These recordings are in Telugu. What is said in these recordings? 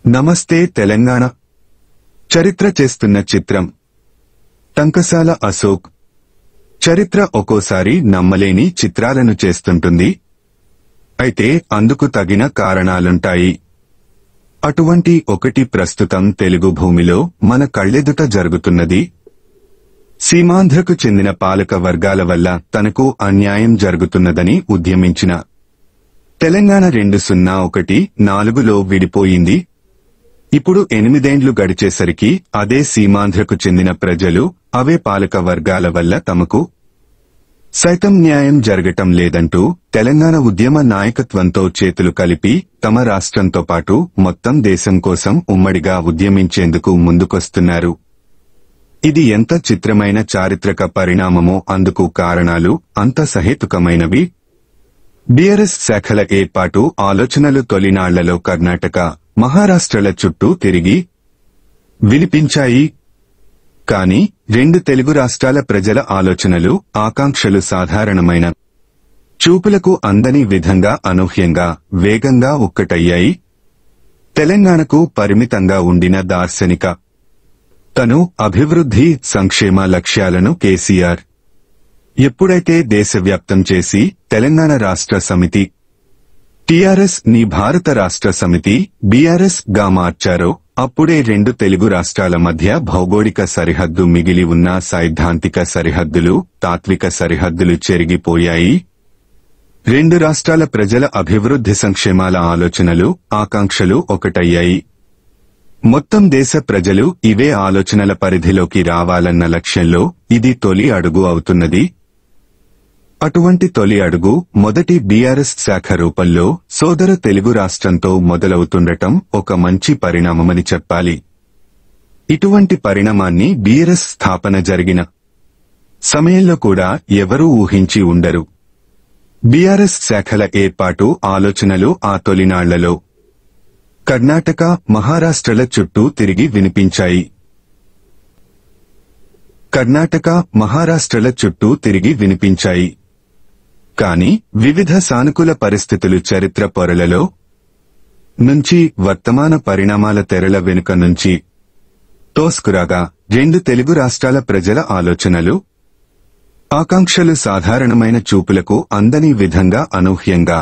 నమస్తే తెలంగాణ చరిత్ర చేస్తున్న చిత్రం టంకసాల అశోక్ చరిత్ర ఒక్కోసారి నమ్మలేని చిత్రాలను చేస్తుంటుంది అయితే అందుకు తగిన కారణాలుంటాయి అటువంటి ఒకటి ప్రస్తుతం తెలుగు భూమిలో మన కళ్ళెదుట జరుగుతున్నది సీమాంధ్రకు చెందిన పాలక వర్గాల వల్ల తనకు అన్యాయం జరుగుతున్నదని ఉద్యమించిన తెలంగాణ రెండు సున్నా ఒకటి నాలుగులో విడిపోయింది ఇప్పుడు ఎనిమిదేండ్లు గడిచేసరికి అదే సీమాంధ్రకు చెందిన ప్రజలు అవే పాలక వర్గాల వల్ల తమకు సైతం న్యాయం జరగటం లేదంటూ తెలంగాణ ఉద్యమ నాయకత్వంతో చేతులు కలిపి తమ రాష్ట్రంతో పాటు మొత్తం దేశం కోసం ఉమ్మడిగా ఉద్యమించేందుకు ముందుకొస్తున్నారు ఇది ఎంత చిత్రమైన చారిత్రక పరిణామమో అందుకు కారణాలు అంత సహేతుకమైనవి బీఆర్ఎస్ శాఖల ఏర్పాటు ఆలోచనలు తొలినాళ్లలో కర్ణాటక మహారాష్ట్రల చుట్టూ తిరిగి వినిపించాయి కాని రెండు తెలుగు రాష్ట్రాల ప్రజల ఆలోచనలు ఆకాంక్షలు సాధారణమైన చూపులకు అందని విధంగా అనూహ్యంగా వేగంగా ఒక్కటయ్యాయి తెలంగాణకు పరిమితంగా ఉండిన దార్శనిక తను అభివృద్ధి సంక్షేమ లక్ష్యాలను కేసీఆర్ ఎప్పుడైతే దేశవ్యాప్తం చేసి తెలంగాణ రాష్ట్ర సమితి టీఆర్ఎస్ ని భారత రాష్ట్ర సమితి బీఆర్ఎస్ గా మార్చారో అప్పుడే రెండు తెలుగు రాష్ట్రాల మధ్య భౌగోళిక సరిహద్దు మిగిలి ఉన్న సైద్ధాంతిక సరిహద్దులు తాత్విక సరిహద్దులు చెరిగిపోయాయి రెండు రాష్ట్రాల ప్రజల అభివృద్ధి సంక్షేమాల ఆలోచనలు ఆకాంక్షలు ఒకటయ్యాయి మొత్తం దేశ ప్రజలు ఇవే ఆలోచనల పరిధిలోకి రావాలన్న లక్ష్యంలో ఇది తొలి అడుగు అవుతున్నది అటువంటి తొలి అడుగు మొదటి బీఆర్ఎస్ శాఖ రూపంలో సోదర తెలుగు రాష్ట్రంతో మొదలవుతుండటం ఒక మంచి పరిణామమని చెప్పాలి ఇటువంటి పరిణామాన్ని బీఆర్ఎస్ స్థాపన జరిగిన సమయంలో కూడా ఎవరూ ఊహించి ఉండరు బీఆర్ఎస్ శాఖల ఏర్పాటు ఆలోచనలు ఆ తొలినాళ్లలో కర్ణాటక మహారాష్ట్రల చుట్టూ తిరిగి వినిపించాయి కర్ణాటక మహారాష్ట్రల చుట్టూ తిరిగి వినిపించాయి కాని వివిధ సానుకూల పరిస్థితులు చరిత్ర పొరలలో నుంచి వర్తమాన పరిణామాల తెరల వెనుక నుంచి తోస్కురాగా రెండు తెలుగు రాష్ట్రాల ప్రజల ఆలోచనలు ఆకాంక్షలు సాధారణమైన చూపులకు అందని విధంగా అనూహ్యంగా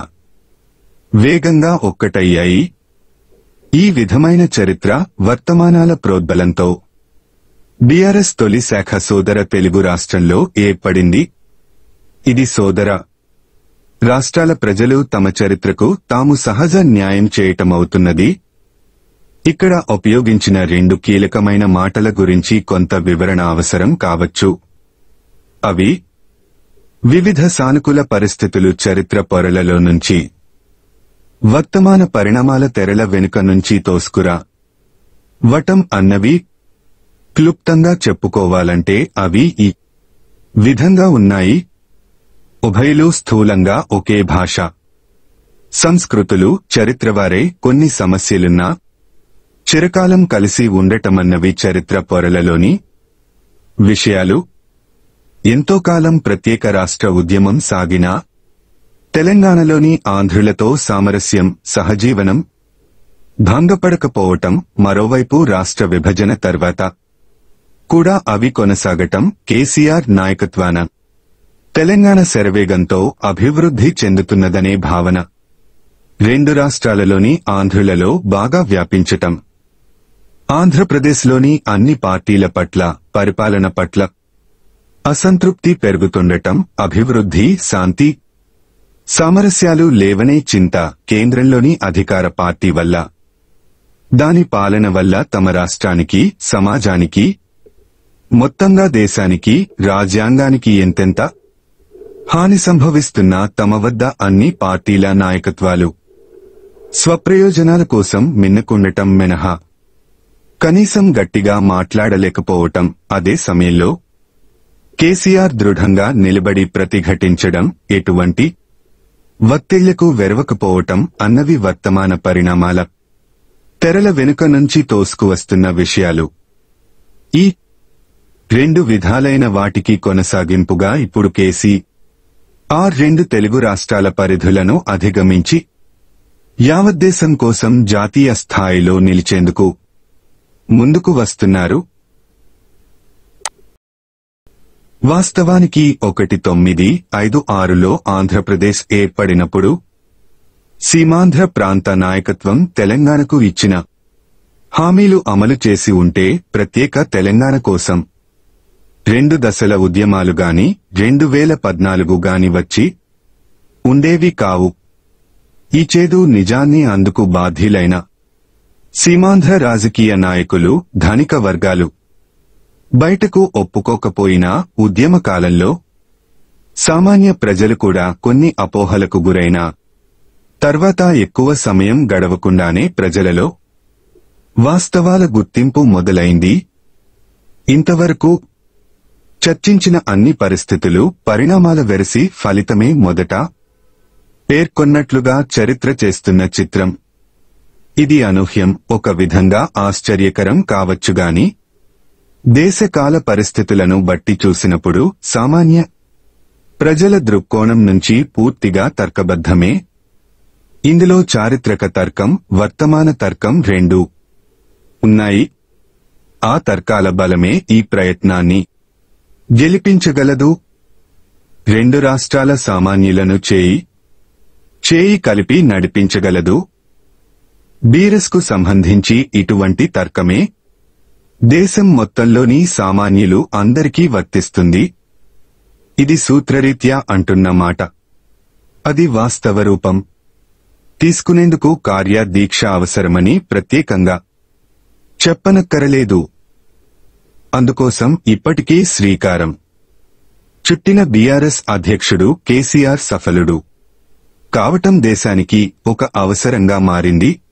వేగంగా ఒక్కటయ్యాయి ఈ విధమైన చరిత్ర వర్తమానాల ప్రోద్బలంతో బీఆర్ఎస్ తొలి శాఖ సోదర తెలుగు రాష్ట్రంలో ఏర్పడింది ఇది సోదర రాష్ట్రాల ప్రజలు తమ చరిత్రకు తాము సహజ న్యాయం చేయటమవుతున్నది ఇక్కడ ఉపయోగించిన రెండు కీలకమైన మాటల గురించి కొంత వివరణ అవసరం కావచ్చు అవి వివిధ సానుకూల పరిస్థితులు చరిత్ర పొరలలో నుంచి వర్తమాన పరిణామాల తెరల వెనుక నుంచి తోసుకురా వటం అన్నవి క్లుప్తంగా చెప్పుకోవాలంటే అవి ఈ విధంగా ఉన్నాయి ఉభయలు స్థూలంగా ఒకే భాష సంస్కృతులు చరిత్రవారే కొన్ని సమస్యలున్నా చిరకాలం కలిసి ఉండటమన్నవి చరిత్ర పొరలలోని విషయాలు ఎంతో కాలం ప్రత్యేక రాష్ట్ర ఉద్యమం సాగినా తెలంగాణలోని ఆంధ్రులతో సామరస్యం సహజీవనం భంగపడకపోవటం మరోవైపు రాష్ట్ర విభజన తర్వాత కూడా అవి కొనసాగటం కేసీఆర్ నాయకత్వాన తెలంగాణ శరవేగంతో అభివృద్ధి చెందుతున్నదనే భావన రెండు రాష్ట్రాలలోని ఆంధ్రులలో బాగా వ్యాపించటం ఆంధ్రప్రదేశ్లోని అన్ని పార్టీల పట్ల పరిపాలన పట్ల అసంతృప్తి పెరుగుతుండటం అభివృద్ధి శాంతి సామరస్యాలు లేవనే చింత కేంద్రంలోని అధికార పార్టీ వల్ల దాని పాలన వల్ల తమ రాష్ట్రానికి సమాజానికి మొత్తంగా దేశానికి రాజ్యాంగానికి ఎంతెంత హాని సంభవిస్తున్నా తమ వద్ద అన్ని పార్టీల నాయకత్వాలు స్వప్రయోజనాల కోసం మిన్నకుండటం మినహా కనీసం గట్టిగా మాట్లాడలేకపోవటం అదే సమయంలో కేసీఆర్ దృఢంగా నిలబడి ప్రతిఘటించడం ఎటువంటి వత్తిళ్లకు వెరవకపోవటం అన్నవి వర్తమాన పరిణామాల తెరల వెనుక నుంచి తోసుకువస్తున్న విషయాలు ఈ రెండు విధాలైన వాటికి కొనసాగింపుగా ఇప్పుడు కేసీ ఆర్ రెండు తెలుగు రాష్ట్రాల పరిధులను అధిగమించి యావద్దేశం కోసం జాతీయ స్థాయిలో నిలిచేందుకు ముందుకు వస్తున్నారు వాస్తవానికి ఒకటి తొమ్మిది ఐదు ఆరులో ఆంధ్రప్రదేశ్ ఏర్పడినప్పుడు సీమాంధ్ర ప్రాంత నాయకత్వం తెలంగాణకు ఇచ్చిన హామీలు అమలు చేసి ఉంటే ప్రత్యేక తెలంగాణ కోసం రెండు దశల ఉద్యమాలు గాని రెండు వేల పద్నాలుగు గాని వచ్చి ఉండేవి కావు ఈ చేదు నిజాన్ని అందుకు బాధ్యులైన సీమాంధ్ర రాజకీయ నాయకులు ధనిక వర్గాలు బయటకు ఒప్పుకోకపోయినా ఉద్యమ కాలంలో సామాన్య ప్రజలు కూడా కొన్ని అపోహలకు గురైన తర్వాత ఎక్కువ సమయం గడవకుండానే ప్రజలలో వాస్తవాల గుర్తింపు మొదలైంది ఇంతవరకు చర్చించిన అన్ని పరిస్థితులు పరిణామాల వెరసి ఫలితమే మొదట పేర్కొన్నట్లుగా చరిత్ర చేస్తున్న చిత్రం ఇది అనూహ్యం ఒక విధంగా ఆశ్చర్యకరం కావచ్చుగాని దేశకాల పరిస్థితులను బట్టి చూసినప్పుడు సామాన్య ప్రజల దృక్కోణం నుంచి పూర్తిగా తర్కబద్ధమే ఇందులో చారిత్రక తర్కం వర్తమాన తర్కం రెండు ఉన్నాయి ఆ తర్కాల బలమే ఈ ప్రయత్నాన్ని గెలిపించగలదు రెండు రాష్ట్రాల సామాన్యులను చేయి చేయి కలిపి నడిపించగలదు బీరస్కు సంబంధించి ఇటువంటి తర్కమే దేశం మొత్తంలోని సామాన్యులు అందరికీ వర్తిస్తుంది ఇది సూత్రరీత్యా అంటున్న మాట అది వాస్తవ రూపం తీసుకునేందుకు కార్య దీక్ష అవసరమని ప్రత్యేకంగా చెప్పనక్కరలేదు అందుకోసం ఇప్పటికీ శ్రీకారం చుట్టిన బీఆర్ఎస్ అధ్యక్షుడు కేసీఆర్ సఫలుడు కావటం దేశానికి ఒక అవసరంగా మారింది